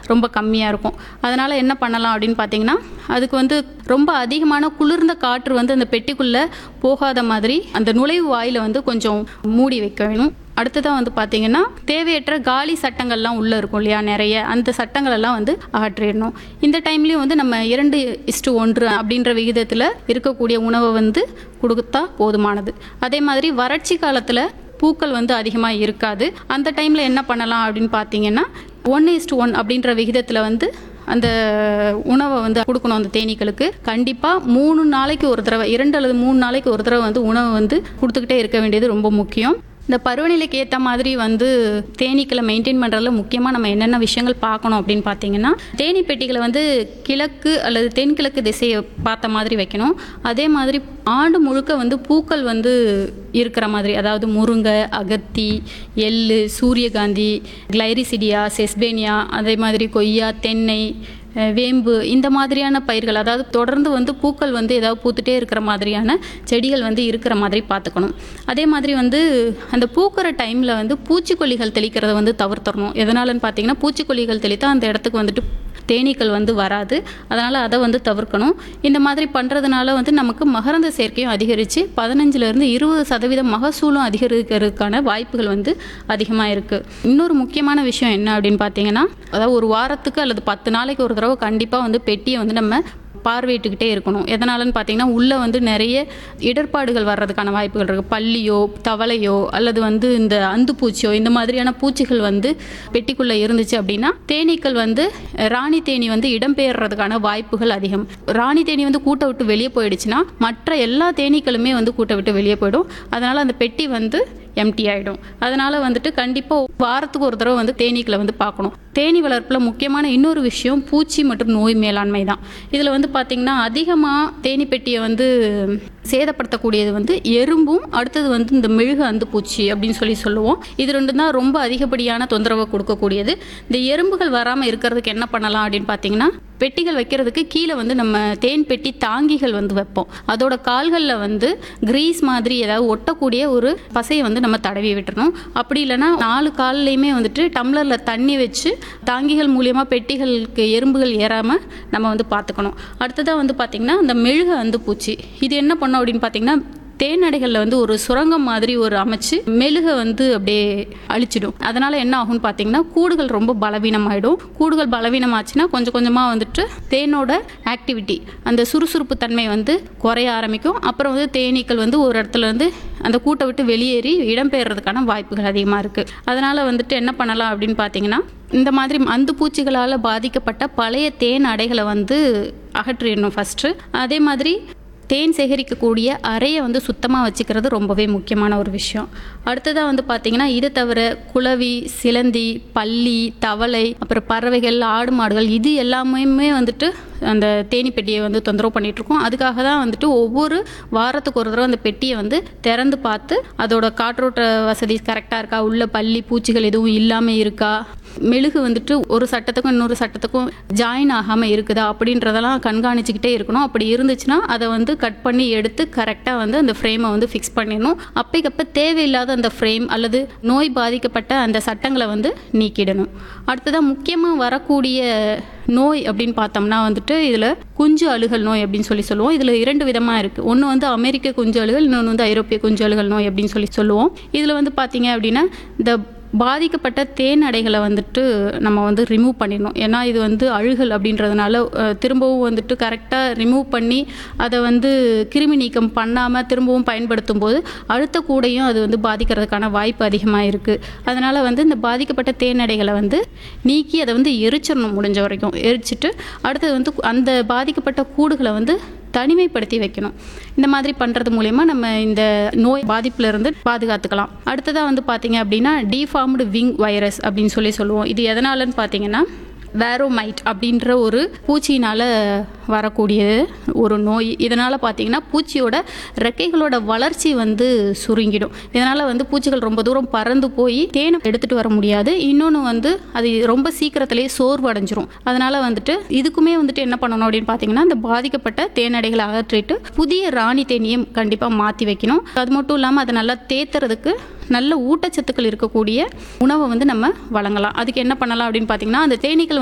ரொம்ப கம்மியாக இருக்கும் அதனால் என்ன பண்ணலாம் அப்படின்னு பார்த்தீங்கன்னா அதுக்கு வந்து ரொம்ப அதிகமான குளிர்ந்த காற்று வந்து அந்த பெட்டிக்குள்ளே போகாத மாதிரி அந்த நுழைவு வாயில் வந்து கொஞ்சம் மூடி வைக்க வேணும் அடுத்ததாக வந்து பார்த்தீங்கன்னா தேவையற்ற காலி சட்டங்கள்லாம் உள்ளே இருக்கும் இல்லையா நிறைய அந்த சட்டங்கள் எல்லாம் வந்து அகற்றிடணும் இந்த டைம்லேயும் வந்து நம்ம இரண்டு இஸ்டு ஒன்று அப்படின்ற விகிதத்தில் இருக்கக்கூடிய உணவை வந்து கொடுத்தா போதுமானது அதே மாதிரி வறட்சி காலத்தில் பூக்கள் வந்து அதிகமாக இருக்காது அந்த டைமில் என்ன பண்ணலாம் அப்படின்னு பார்த்தீங்கன்னா ஒன் இஸ்டு ஒன் அப்படின்ற விகிதத்தில் வந்து அந்த உணவை வந்து கொடுக்கணும் அந்த தேனீக்களுக்கு கண்டிப்பாக மூணு நாளைக்கு ஒரு தடவை இரண்டு அல்லது மூணு நாளைக்கு ஒரு தடவை வந்து உணவு வந்து கொடுத்துக்கிட்டே இருக்க வேண்டியது ரொம்ப முக்கியம் இந்த பருவநிலைக்கு ஏற்ற மாதிரி வந்து தேனீக்களை மெயின்டைன் பண்ணுறதுல முக்கியமாக நம்ம என்னென்ன விஷயங்கள் பார்க்கணும் அப்படின்னு பார்த்தீங்கன்னா தேனீ பெட்டிகளை வந்து கிழக்கு அல்லது தென்கிழக்கு திசையை பார்த்த மாதிரி வைக்கணும் அதே மாதிரி ஆண்டு முழுக்க வந்து பூக்கள் வந்து இருக்கிற மாதிரி அதாவது முருங்கை அகத்தி எள்ளு சூரியகாந்தி கிளைரிசிடியா செஸ்பேனியா அதே மாதிரி கொய்யா தென்னை அஹ் வேம்பு இந்த மாதிரியான பயிர்கள் அதாவது தொடர்ந்து வந்து பூக்கள் வந்து ஏதாவது பூத்துட்டே இருக்கிற மாதிரியான செடிகள் வந்து இருக்கிற மாதிரி பார்த்துக்கணும் அதே மாதிரி வந்து அந்த பூக்கிற டைமில் வந்து பூச்சிக்கொல்லிகள் தெளிக்கிறத வந்து தவிர்த்தரணும் எதனாலன்னு பார்த்தீங்கன்னா பூச்சிக்கொல்லிகள் தெளித்தா அந்த இடத்துக்கு வந்துட்டு தேனீக்கள் வந்து வராது அதனால் அதை வந்து தவிர்க்கணும் இந்த மாதிரி பண்ணுறதுனால வந்து நமக்கு மகரந்த சேர்க்கையும் அதிகரித்து பதினஞ்சுலேருந்து இருபது சதவீதம் மகசூலும் அதிகரிக்கிறதுக்கான வாய்ப்புகள் வந்து அதிகமாக இருக்குது இன்னொரு முக்கியமான விஷயம் என்ன அப்படின்னு பார்த்தீங்கன்னா அதாவது ஒரு வாரத்துக்கு அல்லது பத்து நாளைக்கு ஒரு தடவை கண்டிப்பாக வந்து பெட்டியை வந்து நம்ம பார்வையிட்டுக்கிட்டே இருக்கணும் எதனாலன்னு பார்த்தீங்கன்னா உள்ளே வந்து நிறைய இடர்பாடுகள் வர்றதுக்கான வாய்ப்புகள் இருக்குது பல்லியோ தவளையோ அல்லது வந்து இந்த அந்துப்பூச்சியோ இந்த மாதிரியான பூச்சிகள் வந்து பெட்டிக்குள்ளே இருந்துச்சு அப்படின்னா தேனீக்கள் வந்து ராணி தேனி வந்து இடம்பெயர்றதுக்கான வாய்ப்புகள் அதிகம் ராணி தேனி வந்து கூட்டை விட்டு வெளியே போயிடுச்சுன்னா மற்ற எல்லா தேனீக்களுமே வந்து கூட்டை விட்டு வெளியே போயிடும் அதனால் அந்த பெட்டி வந்து எம்டி ஆகிடும் அதனால் வந்துட்டு கண்டிப்பாக வாரத்துக்கு ஒரு தடவை வந்து தேனீக்களை வந்து பார்க்கணும் தேனீ வளர்ப்பில் முக்கியமான இன்னொரு விஷயம் பூச்சி மற்றும் நோய் மேலாண்மை தான் இதில் வந்து பார்த்திங்கன்னா அதிகமாக தேனீ பெட்டியை வந்து சேதப்படுத்தக்கூடியது வந்து எறும்பும் அடுத்தது வந்து இந்த மெழுகு அந்து பூச்சி அப்படின்னு சொல்லி சொல்லுவோம் இது ரெண்டும் தான் ரொம்ப அதிகப்படியான தொந்தரவை கொடுக்கக்கூடியது இந்த எறும்புகள் வராமல் இருக்கிறதுக்கு என்ன பண்ணலாம் அப்படின்னு பார்த்தீங்கன்னா பெட்டிகள் வைக்கிறதுக்கு கீழே வந்து நம்ம தேன் பெட்டி தாங்கிகள் வந்து வைப்போம் அதோட கால்களில் வந்து கிரீஸ் மாதிரி ஏதாவது ஒட்டக்கூடிய ஒரு பசையை வந்து நம்ம தடவி விட்டுறணும் அப்படி இல்லைன்னா நாலு கால்லையுமே வந்துட்டு டம்ளரில் தண்ணி வச்சு தாங்கிகள் மூலியமாக பெட்டிகளுக்கு எறும்புகள் ஏறாமல் நம்ம வந்து பார்த்துக்கணும் அடுத்ததாக வந்து பார்த்திங்கன்னா அந்த மெழுகு அந்து பூச்சி இது என்ன பண்ணோம் அப்படின்னு பார்த்தீங்கன்னா தேனடைகளில் வந்து ஒரு சுரங்கம் மாதிரி ஒரு அமைச்சு மெழுகை வந்து அப்படியே அழிச்சிடும் அதனால என்ன ஆகும்னு பார்த்தீங்கன்னா கூடுகள் ரொம்ப பலவீனமாயிடும் கூடுகள் பலவீனமாச்சுன்னா கொஞ்சம் கொஞ்சமாக வந்துட்டு தேனோட ஆக்டிவிட்டி அந்த சுறுசுறுப்பு தன்மை வந்து குறைய ஆரம்பிக்கும் அப்புறம் வந்து தேனீக்கள் வந்து ஒரு இடத்துல இருந்து அந்த கூட்டை விட்டு வெளியேறி இடம்பெயர்றதுக்கான வாய்ப்புகள் அதிகமாக இருக்குது அதனால் வந்துட்டு என்ன பண்ணலாம் அப்படின்னு பார்த்தீங்கன்னா இந்த மாதிரி அந்து பூச்சிகளால் பாதிக்கப்பட்ட பழைய தேன் அடைகளை வந்து அகற்றிடணும் ஃபஸ்ட்டு அதே மாதிரி தேன் சேகரிக்கக்கூடிய அறையை வந்து சுத்தமாக வச்சுக்கிறது ரொம்பவே முக்கியமான ஒரு விஷயம் அடுத்ததாக வந்து பார்த்திங்கன்னா இது தவிர குளவி சிலந்தி பல்லி தவளை அப்புறம் பறவைகள் ஆடு மாடுகள் இது எல்லாமே வந்துட்டு அந்த தேனி பெட்டியை வந்து தொந்தரவு பண்ணிட்டு இருக்கோம் அதுக்காக தான் வந்துட்டு ஒவ்வொரு வாரத்துக்கு ஒரு தடவை அந்த பெட்டியை வந்து திறந்து பார்த்து அதோட காற்றோட்ட வசதி கரெக்டாக இருக்கா உள்ள பல்லி பூச்சிகள் எதுவும் இல்லாமல் இருக்கா மெழுகு வந்துட்டு ஒரு சட்டத்துக்கும் இன்னொரு சட்டத்துக்கும் ஜாயின் ஆகாமல் இருக்குதா அப்படின்றதெல்லாம் கண்காணிச்சுக்கிட்டே இருக்கணும் அப்படி இருந்துச்சுன்னா அதை வந்து கட் பண்ணி எடுத்து கரெக்டாக வந்து அந்த ஃப்ரேமை வந்து ஃபிக்ஸ் பண்ணிடணும் அப்பைக்கப்ப தேவையில்லாத அந்த ஃப்ரேம் அல்லது நோய் பாதிக்கப்பட்ட அந்த சட்டங்களை வந்து நீக்கிடணும் அடுத்ததாக முக்கியமாக வரக்கூடிய நோய் அப்படின்னு பார்த்தோம்னா வந்துட்டு இதில் குஞ்சு அழுகல் நோய் அப்படின்னு சொல்லி சொல்லுவோம் இதில் இரண்டு விதமாக இருக்குது ஒன்று வந்து அமெரிக்க குஞ்சு அழுகல் இன்னொன்று வந்து ஐரோப்பிய குஞ்சு அழுகல் நோய் அப்படின்னு சொல்லி சொல்லுவோம் இதில் வந்து பார்த்தீங்க அப்படின்னா இந்த பாதிக்கப்பட்ட தேன் அடைகளை வந்துட்டு நம்ம வந்து ரிமூவ் பண்ணிடணும் ஏன்னா இது வந்து அழுகல் அப்படின்றதுனால அஹ், திரும்பவும் வந்துட்டு கரெக்டாக ரிமூவ் பண்ணி அதை வந்து கிருமி நீக்கம் பண்ணாமல் திரும்பவும் பயன்படுத்தும் போது அடுத்த கூடையும் அது வந்து பாதிக்கிறதுக்கான வாய்ப்பு அதிகமாக இருக்குது அதனால் வந்து இந்த பாதிக்கப்பட்ட தேன் அடைகளை வந்து நீக்கி அதை வந்து எரிச்சிடணும் முடிஞ்ச வரைக்கும் எரிச்சிட்டு அடுத்தது வந்து அந்த பாதிக்கப்பட்ட கூடுகளை வந்து தனிமைப்படுத்தி வைக்கணும் இந்த மாதிரி பண்ணுறது மூலயமா நம்ம இந்த நோய் பாதிப்புல இருந்து பாதுகாத்துக்கலாம் அடுத்ததாக வந்து பார்த்தீங்க அப்படின்னா டிஃபார்ம்டு விங் வைரஸ் அப்படின்னு சொல்லி சொல்லுவோம் இது எதனாலன்னு பார்த்தீங்கன்னா வேரோமைட் அப்படின்ற ஒரு பூச்சியினால் வரக்கூடிய ஒரு நோய் இதனால் பார்த்தீங்கன்னா பூச்சியோட ரெக்கைகளோட வளர்ச்சி வந்து சுருங்கிடும் இதனால் வந்து பூச்சிகள் ரொம்ப தூரம் பறந்து போய் தேனை எடுத்துகிட்டு வர முடியாது இன்னொன்று வந்து அது ரொம்ப சீக்கிரத்திலேயே சோர்வு அடைஞ்சிரும் அதனால் வந்துட்டு இதுக்குமே வந்துட்டு என்ன பண்ணணும் அப்படின்னு பார்த்தீங்கன்னா இந்த பாதிக்கப்பட்ட தேனடைகளை அகற்றிட்டு புதிய ராணி தேனியை கண்டிப்பாக மாற்றி வைக்கணும் அது மட்டும் இல்லாமல் அதை நல்லா தேத்துறதுக்கு நல்ல ஊட்டச்சத்துக்கள் இருக்கக்கூடிய உணவை வந்து நம்ம வழங்கலாம் அதுக்கு என்ன பண்ணலாம் அப்படின்னு பார்த்தீங்கன்னா அந்த தேனீக்கள்